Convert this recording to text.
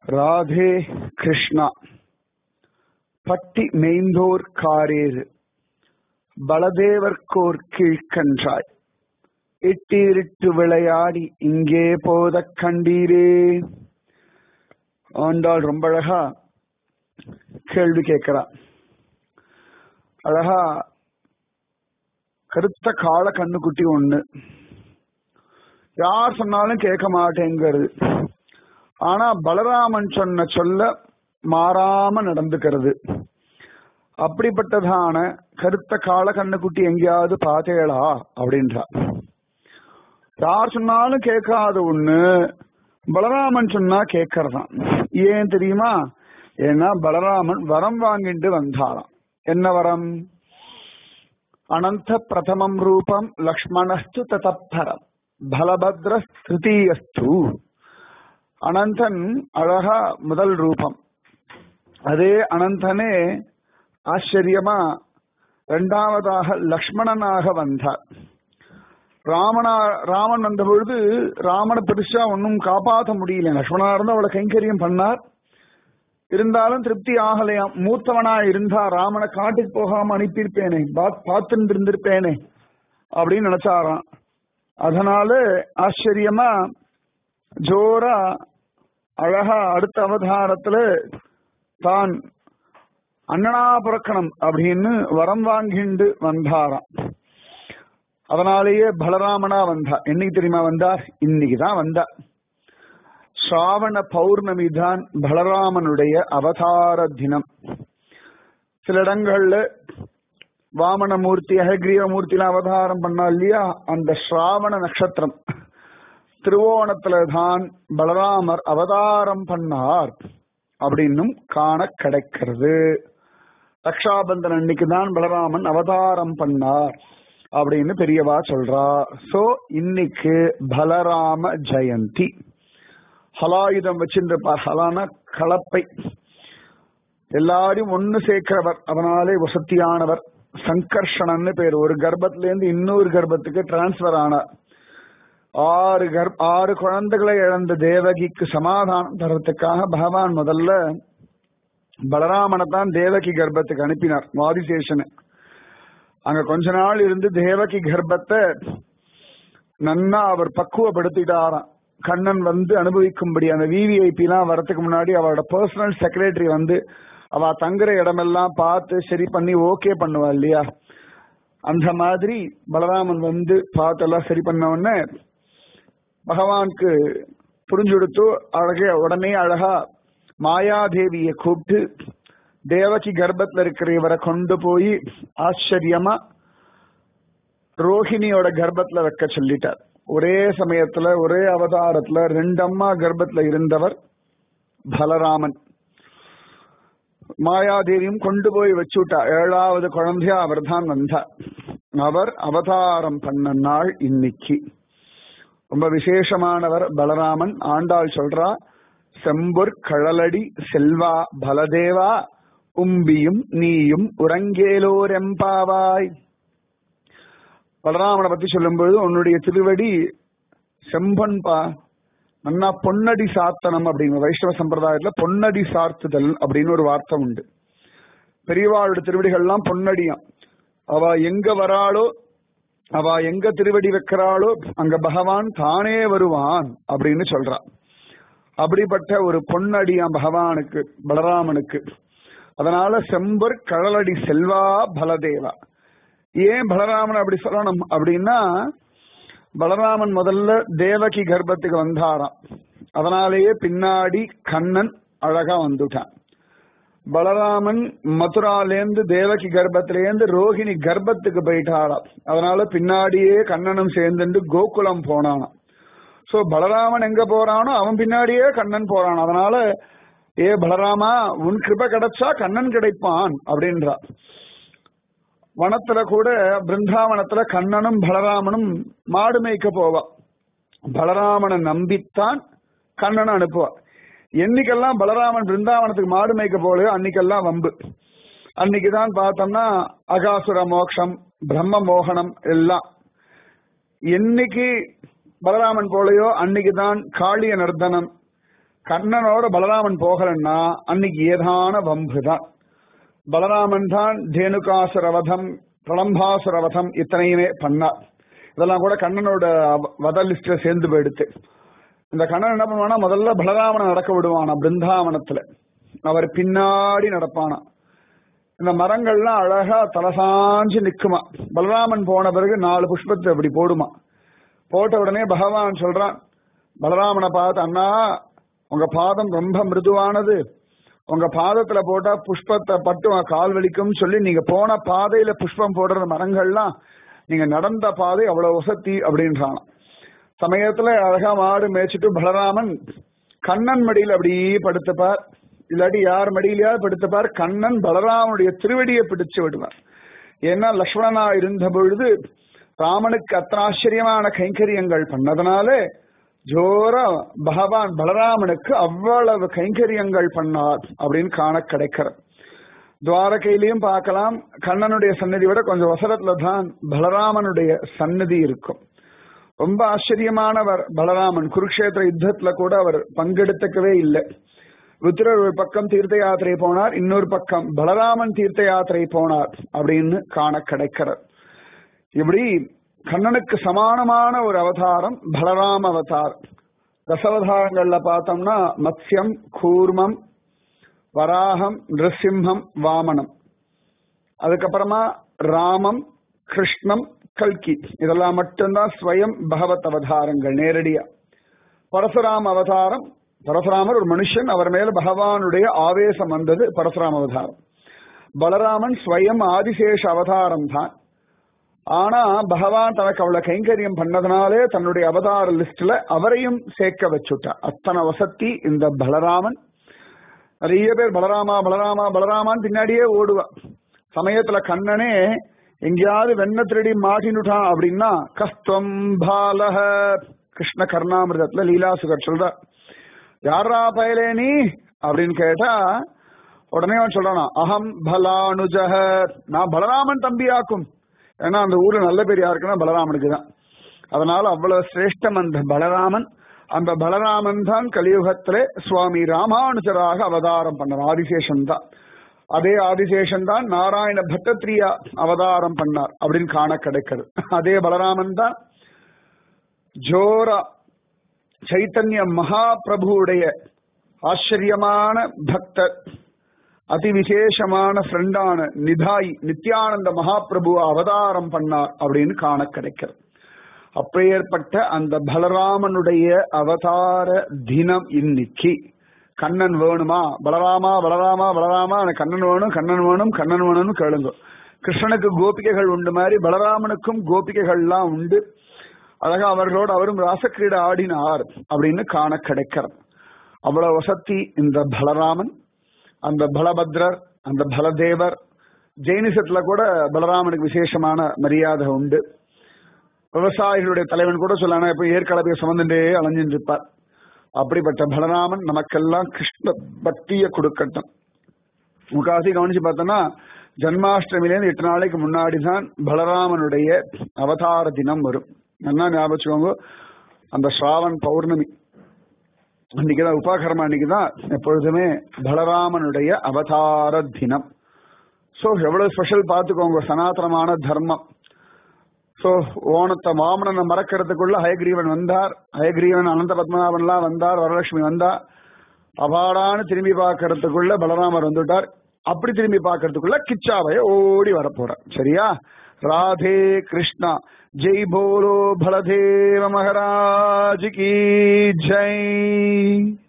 ராதே கிருஷ்ணா பட்டி மெய்ந்தோர் காரேறு பலதேவர்க்கோர் கீழ்கன்றாய் இட்டீரிட்டு விளையாடி இங்கே போத கண்டீரே ஆண்டாள் ரொம்ப அழகா கேள்வி கேட்கிறா அழகா கருத்த கால கண்ணுக்குட்டி ஒண்ணு யார் சொன்னாலும் கேட்க மாட்டேங்கிறது ஆனா பலராமன் சொன்ன சொல்ல மாறாம நடந்துக்கிறது அப்படிப்பட்டதான கருத்த கால கண்ணுக்குட்டி எங்கேயாவது பார்த்தேளா அப்படின்றா யார் சொன்னாலும் கேட்காத ஒண்ணு பலராமன் சொன்னா கேட்கறதான் ஏன் தெரியுமா ஏன்னா பலராமன் வரம் வாங்கிட்டு வந்தாராம் என்ன வரம் அனந்த பிரதமம் ரூபம் லக்ஷ்மணஸ்து ததப்பரம் பலபத்ர திருத்தீயஸ்து அனந்தன் அழகா முதல் ரூபம் அதே அனந்தனே ஆச்சரியமா இரண்டாவதாக லக்ஷ்மணனாக வந்தார் ராமனா ராமன் வந்த பொழுது ராமனை பெருசா ஒன்னும் காப்பாற்ற முடியல லக்ஷ்மணா இருந்து அவளை கைங்கரியம் பண்ணார் இருந்தாலும் திருப்தி ஆகலையாம் மூத்தவனா இருந்தா ராமனை காட்டுக்கு போகாம அனுப்பியிருப்பேனே பார்த்துட்டு இருந்திருப்பேனே அப்படின்னு நினைச்சாராம் அதனால ஆச்சரியமா ஜோரா அழகா அடுத்த அவதாரத்துல தான் அண்ணனா பிறக்கணும் அப்படின்னு வரம் வாங்கிண்டு வந்தாராம் அதனாலேயே பலராமனா வந்தா என்னைக்கு தெரியுமா வந்தார் இன்னைக்கு தான் வந்தா ஸ்ராவண பௌர்ணமி தான் பலராமனுடைய அவதார தினம் சில இடங்கள்ல வாமனமூர்த்தி அககிரீவமூர்த்திலாம் அவதாரம் பண்ணா இல்லையா அந்த ஸ்ராவண நட்சத்திரம் திருவோணத்துல தான் பலராமர் அவதாரம் பண்ணார் அப்படின்னும் காண கிடைக்கிறது ரக்ஷாபந்தன் அன்னைக்கு தான் பலராமன் அவதாரம் பண்ணார் அப்படின்னு பெரியவா சொல்றா சோ இன்னைக்கு பலராம ஜெயந்தி ஹலாயுதம் வச்சிருப்பார் ஹலான கலப்பை எல்லாரையும் ஒன்னு சேர்க்கிறவர் அதனாலே வசத்தியானவர் சங்கர்ஷணன்னு பேர் ஒரு கர்ப்பத்துல இருந்து இன்னொரு கர்ப்பத்துக்கு டிரான்ஸ்பர் ஆனார் ஆறு கர் ஆறு குழந்தைகளை இழந்த தேவகிக்கு சமாதானம் தரத்துக்காக பகவான் முதல்ல பலராமனை தான் தேவகி கர்ப்பத்துக்கு அனுப்பினார் வாதிசேஷனை அங்க கொஞ்ச நாள் இருந்து தேவகி கர்ப்பத்தை நன்னா அவர் பக்குவப்படுத்திட்டாராம் கண்ணன் வந்து அனுபவிக்கும்படி அந்த விவிஐபி எல்லாம் வரதுக்கு முன்னாடி அவரோட பர்சனல் செக்ரட்டரி வந்து அவ தங்குற இடமெல்லாம் பார்த்து சரி பண்ணி ஓகே பண்ணுவா இல்லையா அந்த மாதிரி பலராமன் வந்து பார்த்து எல்லாம் சரி பண்ண உடனே பகவானுக்கு புரிஞ்சுடுத்து அழகே உடனே அழகா மாயாதேவியை கூப்பிட்டு தேவகி கர்ப்பத்துல இருக்கிற இவரை கொண்டு போய் ஆச்சரியமா ரோஹிணியோட கர்ப்பத்துல வைக்க சொல்லிட்டார் ஒரே சமயத்துல ஒரே அவதாரத்துல ரெண்டு அம்மா கர்ப்பத்துல இருந்தவர் பலராமன் மாயாதேவியும் கொண்டு போய் வச்சுட்டா ஏழாவது குழந்தையா அவர் தான் வந்தார் அவர் அவதாரம் பண்ண நாள் இன்னைக்கு ரொம்ப விசேஷமானவர் பலராமன் ஆண்டாள் சொல்றா செம்பொற் கழலடி செல்வா பலதேவா உம்பியும் நீயும் உறங்கேலோரெம்பாவாய் பலராமனை பத்தி சொல்லும்போது உன்னுடைய திருவடி செம்பன் பா நன்னா பொன்னடி சாத்தனம் அப்படிங்கிற வைஷ்ணவ சம்பிரதாயத்துல பொன்னடி சார்த்துதல் அப்படின்னு ஒரு வார்த்தை உண்டு பெரியவாளோட திருவடிகள்லாம் பொன்னடியாம் அவ எங்க வராளோ அவ எங்க திருவடி வைக்கிறாளோ அங்க பகவான் தானே வருவான் அப்படின்னு சொல்றா அப்படிப்பட்ட ஒரு பொன்னடியாம் பகவானுக்கு பலராமனுக்கு அதனால செம்பர் கடலடி செல்வா பலதேவா ஏன் பலராமன் அப்படி சொல்லணும் அப்படின்னா பலராமன் முதல்ல தேவகி கர்ப்பத்துக்கு வந்தாராம் அதனாலேயே பின்னாடி கண்ணன் அழகா வந்துட்டான் பலராமன் மதுராலேந்து தேவகி கர்ப்பத்திலேருந்து ரோஹிணி கர்ப்பத்துக்கு போயிட்டாராம் அதனால பின்னாடியே கண்ணனும் சேர்ந்துட்டு கோகுலம் போனானாம் சோ பலராமன் எங்க போறானோ அவன் பின்னாடியே கண்ணன் போறான் அதனால ஏ பலராமா உன் கிருப கிடைச்சா கண்ணன் கிடைப்பான் அப்படின்றா வனத்துல கூட பிருந்தாவனத்துல கண்ணனும் பலராமனும் மாடு மேய்க்க போவா பலராமனை நம்பித்தான் கண்ணனை அனுப்புவா என்னைக்கெல்லாம் பலராமன் பிருந்தாவனத்துக்கு மாடு மேய்க்க போலையோ அன்னைக்கெல்லாம் வம்பு அன்னைக்குதான் பார்த்தோம்னா அகாசுர மோக்ஷம் பிரம்ம மோகனம் எல்லாம் என்னைக்கு பலராமன் போலையோ அன்னைக்குதான் காளிய நர்தனம் கண்ணனோட பலராமன் போகலன்னா அன்னைக்கு ஏதான வம்பு தான் பலராமன் தான் தேனுகாசுரவதம் பிரளம்பாசுரவதம் இத்தனையுமே பண்ணார் இதெல்லாம் கூட கண்ணனோட வத லிஸ்ட்ல சேர்ந்து போயிடுத்து இந்த கண்ணன் என்ன பண்ணுவானா முதல்ல பலராமனை நடக்க விடுவானா பிருந்தாவனத்துல அவர் பின்னாடி நடப்பானா இந்த மரங்கள்லாம் அழகா தலசாஞ்சு நிக்குமா பலராமன் போன பிறகு நாலு புஷ்பத்தை அப்படி போடுமா போட்ட உடனே பகவான் சொல்றான் பலராமனை பார்த்து அண்ணா உங்க பாதம் ரொம்ப மிருதுவானது உங்க பாதத்துல போட்டா புஷ்பத்தை பட்டு கால் வலிக்கும் சொல்லி நீங்க போன பாதையில புஷ்பம் போடுற மரங்கள்லாம் நீங்க நடந்த பாதை அவ்வளவு உசத்தி அப்படின்றான் சமயத்துல அழகா மாடு மேய்ச்சிட்டு பலராமன் கண்ணன் மடியில் அப்படியே படுத்துப்பார் இல்லாட்டி யார் மடியிலயாவது படுத்துப்பார் கண்ணன் பலராமனுடைய திருவடியை பிடிச்சு விடுவார் ஏன்னா லக்ஷ்மணனா இருந்த பொழுது ராமனுக்கு அத்தனை ஆச்சரியமான கைங்கரியங்கள் பண்ணதுனாலே ஜோரா பகவான் பலராமனுக்கு அவ்வளவு கைங்கரியங்கள் பண்ணார் அப்படின்னு காண கிடைக்கிறது துவாரகையிலையும் பார்க்கலாம் கண்ணனுடைய சன்னதி விட கொஞ்சம் வசரத்துல தான் பலராமனுடைய சன்னதி இருக்கும் ரொம்ப ஆச்சரியமானவர் பலராமன் குருக்ஷேத்திர யுத்தத்துல கூட அவர் பங்கெடுத்துக்கவே இல்லை ருத்ரர் ஒரு பக்கம் தீர்த்த யாத்திரை போனார் இன்னொரு பக்கம் பலராமன் தீர்த்த யாத்திரை போனார் அப்படின்னு காண கிடைக்கிறது இப்படி கண்ணனுக்கு சமானமான ஒரு அவதாரம் பலராம அவதாரம் தசவதாரங்கள்ல பார்த்தோம்னா மத்யம் கூர்மம் வராகம் நிருசிம்ஹம் வாமனம் அதுக்கப்புறமா ராமம் கிருஷ்ணம் கல்கி இதெல்லாம் மட்டும்தான் ஸ்வயம் பகவத் அவதாரங்கள் நேரடியா பரசுராம அவதாரம் பரசுராமர் ஒரு மனுஷன் அவர் மேல பகவானுடைய ஆவேசம் வந்தது பரசுராம அவதாரம் பலராமன் ஸ்வயம் ஆதிசேஷ அவதாரம் தான் ஆனா பகவான் தனக்கு அவ்வளவு கைங்கரியம் பண்ணதுனாலே தன்னுடைய அவதார லிஸ்ட்ல அவரையும் சேர்க்க வச்சுட்டார் அத்தனை வசத்தி இந்த பலராமன் நிறைய பேர் பலராமா பலராமா பலராமான்னு பின்னாடியே ஓடுவா சமயத்துல கண்ணனே எங்கேயாவது வெண்ண திருடி மாட்டினுட்டான் அப்படின்னா கஸ்துவம் பாலக கிருஷ்ண கர்ணாமிரதத்துல லீலாசுகர் சொல்ற யாரா பயலே நீ அப்படின்னு கேட்டா உடனே அவன் சொல்றானா அகம் பலானுஜக நான் பலராமன் தம்பியாக்கும் ஏன்னா அந்த ஊர்ல நல்ல பேர் யாருக்குன்னா பலராமனுக்கு தான் அதனால அவ்வளவு சிரேஷ்டம் அந்த பலராமன் அந்த பலராமன் தான் கலியுகத்திலே சுவாமி ராமானுஜராக அவதாரம் பண்ணார் ஆதிசேஷன் தான் அதே ஆதிசேஷன் தான் நாராயண பட்டத்ரியா அவதாரம் பண்ணார் அப்படின்னு காண கிடைக்கிறது அதே பலராமன் தான் ஜோரா சைத்தன்ய மகாபிரபுவுடைய ஆச்சரியமான பக்தர் அதி விசேஷமான ஃப்ரெண்டான நிதாய் நித்யானந்த மகாபிரபு அவதாரம் பண்ணார் அப்படின்னு காண கிடைக்கிறது அப்பேற்பட்ட அந்த பலராமனுடைய அவதார தினம் இன்னைக்கு கண்ணன் வேணுமா பலராமா பலராமா பலராமா எனக்கு கண்ணன் வேணும் கண்ணன் வேணும் கண்ணன் வேணும்னு கேளுங்க கிருஷ்ணனுக்கு கோபிகைகள் உண்டு மாதிரி பலராமனுக்கும் கோபிகைகள்லாம் உண்டு அழகா அவர்களோடு அவரும் ராசக்கிரீட ஆடினார் அப்படின்னு காண கிடைக்கிறது அவ்வளவு வசதி இந்த பலராமன் அந்த பலபத்ரர் அந்த பலதேவர் ஜெயினிசத்துல கூட பலராமனுக்கு விசேஷமான மரியாதை உண்டு விவசாயிகளுடைய தலைவன் கூட சொல்லலாம் இப்ப ஏற்கலவையை சுமந்துட்டே அலைஞ்சிட்டு இருப்பார் அப்படிப்பட்ட பலராமன் நமக்கெல்லாம் கிருஷ்ண பக்திய கொடுக்கட்டும் முக்காசி கவனிச்சு பார்த்தோம்னா ஜன்மாஷ்டமிலேருந்து எட்டு நாளைக்கு முன்னாடி தான் பலராமனுடைய அவதார தினம் வரும் நல்லா ஞாபகம் அந்த ஸ்ராவன் பௌர்ணமி அன்னைக்குதான் உபாகர்மா அன்னைக்கு தான் எப்பொழுதுமே பலராமனுடைய அவதார தினம் ஸோ எவ்வளவு ஸ்பெஷல் பார்த்துக்கோங்க சனாதனமான தர்மம் ஸோ ஓணத்தை வாமனனை மறக்கிறதுக்குள்ள ஹயக்ரீவன் வந்தார் ஹயக்ரீவன் அனந்த பத்மநாபன்லாம் வந்தார் வரலட்சுமி வந்தா அபாடான்னு திரும்பி பார்க்கறதுக்குள்ள பலராமர் வந்துட்டார் அப்படி திரும்பி பார்க்கறதுக்குள்ள கிச்சாவைய ஓடி வரப்போறார் சரியா ராதே கிருஷ்ணா ஜெய் போலோ பலதேவ மகராஜ் கி ஜெய்